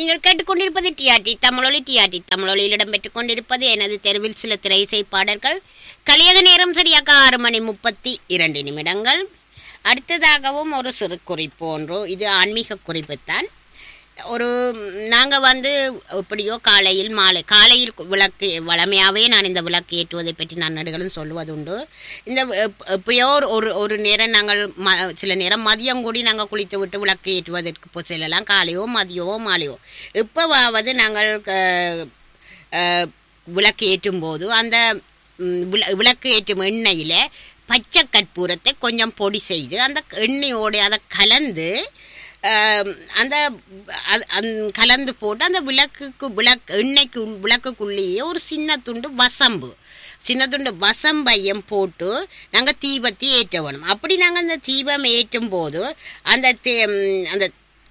நீங்கள் கேட்டுக்கொண்டிருப்பது டிஆர்டி தமிழொலி டிஆர்டி தமிழொலியில் இடம்பெற்றுக் கொண்டிருப்பது எனது தெருவில் சில திரை இசை பாடல்கள் கலியக நேரம் சரியாக ஆறு மணி முப்பத்தி இரண்டு நிமிடங்கள் அடுத்ததாகவும் ஒரு சிறு குறிப்பு ஒன்று இது ஆன்மீக குறிப்புத்தான் ஒரு நாங்கள் வந்து எப்படியோ காலையில் மாலை காலையில் விளக்கு வளமையாகவே நான் இந்த விளக்கு ஏற்றுவதை பற்றி நான் நடுகளும் சொல்லுவது உண்டு இந்த எப்- எப்பயோ ஒரு ஒரு ஒரு நேரம் நாங்கள் ம சில நேரம் மதியம் கூடி நாங்கள் குளித்து விட்டு விளக்கு ஏற்றுவதற்கு போ செல்லலாம் காலையோ மதியமோ மாலையோ எப்போவாவது நாங்கள் க- அஹ், விளக்கு ஏற்றும் போது அந்த ம், விள- விளக்கு ஏற்றும் எண்ணெயில் பச்சை கற்பூரத்தை கொஞ்சம் பொடி செய்து அந்த எண்ணெயோடு அதை கலந்து ஆம், அந்த அது- அந்த கலந்து போட்டு அந்த விளக்குக்கு விளக்கு எண்ணெய்க்கு உள்- விளக்குக்குள்ளேயே ஒரு சின்ன துண்டு வசம்பு சின்ன துண்டு வசம்பையும் போட்டு நாங்கள் தீபத்தை ஏற்ற வேணும் அப்படி நாங்கள் அந்த தீபம் ஏற்றும் போது அந்த தே- ம், அந்த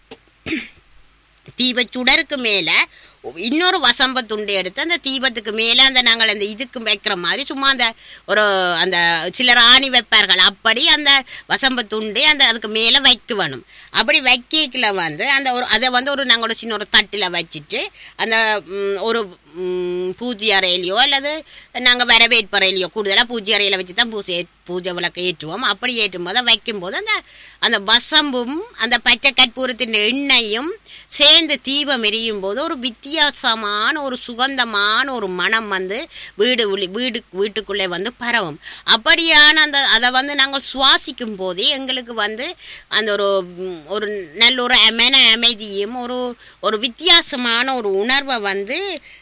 தீப சுடருக்கு மேலே இன்னொரு வசம்ப துண்டு எடுத்து அந்த தீபத்துக்கு மேலே அந்த நாங்கள் அந்த இதுக்கு வைக்கிற மாதிரி சும்மா அந்த ஒரு அந்த சிலர் ஆணி வைப்பார்கள் அப்படி அந்த வசம்ப துண்டு அந்த அதுக்கு மேலே வைக்க வேணும் அப்படி வைக்கல வந்து அந்த ஒரு அதை வந்து ஒரு நாங்கள் ஒரு சின்ன ஒரு தட்டில் வச்சுட்டு அந்த ம், ஒரு ம், பூஜை அறையிலையோ அல்லது நாங்கள் வரவேற்பறையிலையோ கூடுதலாக பூஜை அறையில் வச்சு தான் பூஜை பூஜை விளக்கு ஏற்றுவோம் அப்படி ஏற்றும் போது வைக்கும்போது அந்த அந்த வசம்பும் அந்த பச்சை கற்பூரத்தின் எண்ணெயும் சேர்ந்து தீபம் எரியும் போது ஒரு வித்தியாசமான ஒரு சுகந்தமான ஒரு மனம் வந்து வீடு உள்ளி வீடு வீட்டுக்குள்ளே வந்து பரவும் அப்படியான அந்த அதை வந்து நாங்கள் சுவாசிக்கும் போதே எங்களுக்கு வந்து அந்த ஒரு ம், ஒரு நல்ல ஒரு மன அமைதியும் ஒரு ஒரு வித்தியாசமான ஒரு உணர்வை வந்து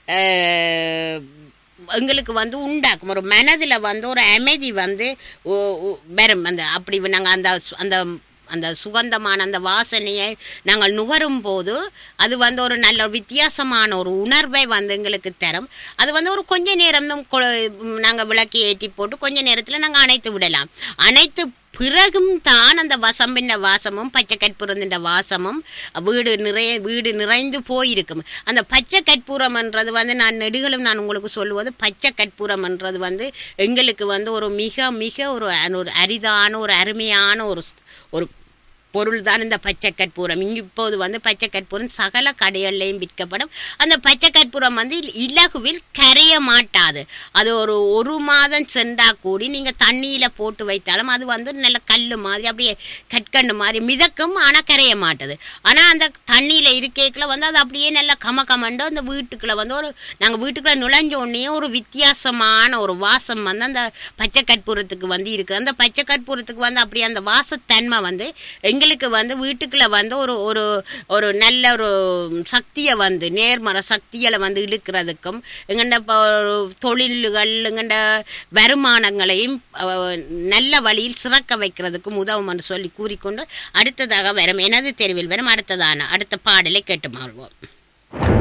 அஹ், எங்களுக்கு வந்து உண்டாக்கும் ஒரு மனதில் வந்து ஒரு அமைதி வந்து ஒ- ஒ- வரும் அந்த அப்படி நாங்கள் அந்த சு- அந்த அந்த சுகந்தமான அந்த வாசனையை நாங்கள் நுகரும் போது அது வந்து ஒரு நல்ல வித்தியாசமான ஒரு உணர்வை வந்து எங்களுக்கு தரும் அது வந்து ஒரு கொஞ்ச நேரம் நாங்கள் விளக்கி ஏற்றி போட்டு கொஞ்ச நேரத்தில் நாங்கள் அணைத்து விடலாம் அணைத்து பிறகும் தான் அந்த வசம்பின் வாசமும் பச்சை கற்பூரத்தின் வாசமும் வீடு நிறைய வீடு நிறைந்து போயிருக்கும் அந்த பச்சை கற்பூரம்ன்றது வந்து நான் நெடுகளும் நான் உங்களுக்கு சொல்லுவது பச்சை கற்பூரம்ன்றது வந்து எங்களுக்கு வந்து ஒரு மிக மிக ஒரு அ- ஒரு அரிதான ஒரு அருமையான ஒரு ஸ்- ஒரு பொருள் தான் இந்த பச்சை கற்பூரம் இங்கு இப்போது வந்து பச்சை கற்பூரம் சகல கடைகள்லையும் விற்கப்படும் அந்த பச்சை கற்பூரம் வந்து இலகுவில் கரைய மாட்டாது அது ஒரு ஒரு மாதம் சென்றா கூடி நீங்கள் தண்ணியில் போட்டு வைத்தாலும் அது வந்து நல்ல கல் மாதிரி அப்படியே கற்கண்டு மாதிரி மிதக்கும் ஆனால் கரைய மாட்டுது ஆனால் அந்த தண்ணியில் இருக்கைக்குள்ள வந்து அது அப்படியே நல்லா கம கமண்டு அந்த வீட்டுக்குள்ளே வந்து ஒரு நாங்கள் வீட்டுக்குள்ளே நுழைஞ்ச உடனே ஒரு வித்தியாசமான ஒரு வாசம் வந்து அந்த பச்சை கற்பூரத்துக்கு வந்து இருக்குது அந்த பச்சை கற்பூரத்துக்கு வந்து அப்படியே அந்த வாசத்தன்மை வந்து எங்களுக்கு வந்து வீட்டுக்குள்ளே வந்து ஒரு ஒரு ஒரு நல்ல ஒரு சக்தியை வந்து நேர்மறை சக்திகளை வந்து இழுக்கிறதுக்கும் எங்கண்ட இப்போ ஒரு தொழில்கள் எங்கண்ட வருமானங்களையும் அஹ், நல்ல வழியில் சிறக்க வைக்கிறதுக்கும் உதவும் என்று சொல்லி கூறிக்கொண்டு அடுத்ததாக வரும் எனது தெருவில் வரும் அடுத்ததான அடுத்த பாடலை கேட்டு மாறுவோம்